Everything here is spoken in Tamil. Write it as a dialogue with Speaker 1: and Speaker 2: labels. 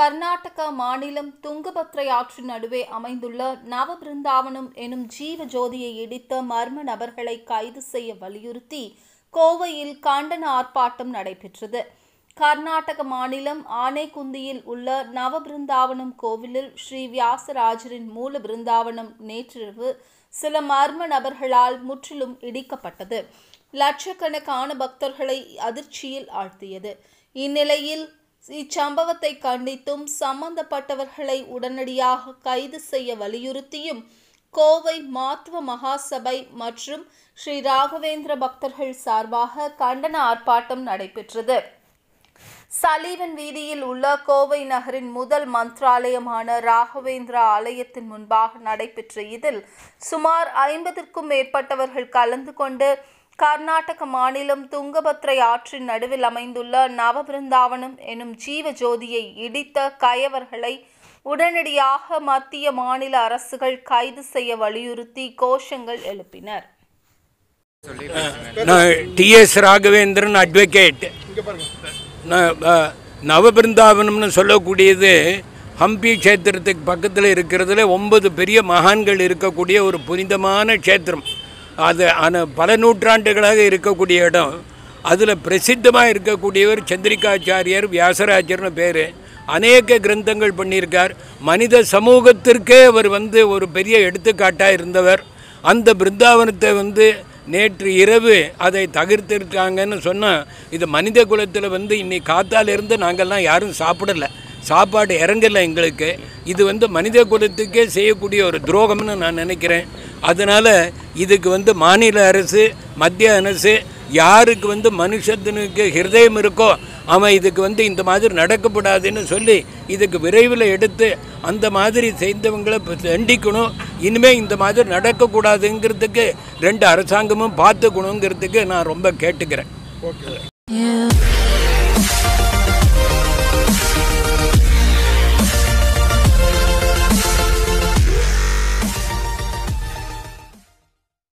Speaker 1: கர்நாடக மாநிலம் துங்கபத்ரை ஆற்றின் நடுவே அமைந்துள்ள நவபிருந்தாவனம் எனும் ஜீவ ஜோதியை இடித்த மர்ம நபர்களை கைது செய்ய வலியுறுத்தி கோவையில் கண்டன ஆர்ப்பாட்டம் நடைபெற்றது கர்நாடக மாநிலம் ஆனைக்குந்தியில் உள்ள நவபிருந்தாவனம் கோவிலில் ஸ்ரீ வியாசராஜரின் மூல பிருந்தாவனம் நேற்றிரவு சில மர்ம நபர்களால் முற்றிலும் இடிக்கப்பட்டது லட்சக்கணக்கான பக்தர்களை அதிர்ச்சியில் ஆழ்த்தியது இந்நிலையில் இச்சம்பவத்தை கண்டித்தும் சம்பந்தப்பட்டவர்களை உடனடியாக கைது செய்ய வலியுறுத்தியும் கோவை மாத்துவ மகாசபை மற்றும் ஸ்ரீ ராகவேந்திர பக்தர்கள் சார்பாக கண்டன ஆர்ப்பாட்டம் நடைபெற்றது சலீவன் வீதியில் உள்ள கோவை நகரின் முதல் மந்த்ராலயமான ராகவேந்திரா ஆலயத்தின் முன்பாக நடைபெற்ற இதில் சுமார் ஐம்பதிற்கும் மேற்பட்டவர்கள் கலந்து கொண்டு கர்நாடக மாநிலம் துங்கபத்ரை ஆற்றின் நடுவில் அமைந்துள்ள நவபிருந்தாவனம் எனும் ஜீவ ஜோதியை இடித்த கயவர்களை உடனடியாக மத்திய மாநில அரசுகள் கைது செய்ய வலியுறுத்தி கோஷங்கள் எழுப்பினர்
Speaker 2: நான் டிஎஸ் ராகவேந்திரன் அட்வொகேட் நான் அஹ், நவபிருந்தாவனம்னு சொல்லக்கூடியது ஹம்பி க்ஷேத்திரத்துக்கு பக்கத்தில் இருக்கிறதுல ஒன்பது பெரிய மகான்கள் இருக்கக்கூடிய ஒரு புனிதமான க்ஷேத்திரம் அது ஆன பல நூற்றாண்டுகளாக இருக்கக்கூடிய இடம் அதில் பிரசித்தமாக இருக்கக்கூடியவர் சந்திரிகாச்சாரியர் வியாசராஜர்னு பேர் அநேக கிரந்தங்கள் பண்ணியிருக்கார் மனித சமூகத்திற்கே அவர் வந்து ஒரு பெரிய எடுத்துக்காட்டாக இருந்தவர் அந்த பிருந்தாவனத்தை வந்து நேற்று இரவு அதை தகர்த்திருக்காங்கன்னு சொன்னால் இது மனித குலத்தில் வந்து இன்னைக்கு காத்தாலிருந்து நாங்கள்லாம் யாரும் சாப்பிடலை சாப்பாடு இறங்கலை எங்களுக்கு இது வந்து மனித குலத்துக்கே செய்யக்கூடிய ஒரு துரோகம்னு நான் நினைக்கிறேன் அதனால் இதுக்கு வந்து மாநில அரசு மத்திய அரசு யாருக்கு வந்து மனுஷத்தினுக்கு ஹிருதயம் இருக்கோ அவன் இதுக்கு வந்து இந்த மாதிரி நடக்கப்படாதுன்னு சொல்லி இதுக்கு விரைவில் எடுத்து அந்த மாதிரி செய்தவங்களை இப்ப தண்டிக்கணும் இனிமேல் இந்த மாதிரி நடக்கக்கூடாதுங்கிறதுக்கு ரெண்டு அரசாங்கமும் பார்த்துக்கணுங்கிறதுக்கு நான் ரொம்ப கேட்டுக்கிறேன்
Speaker 3: You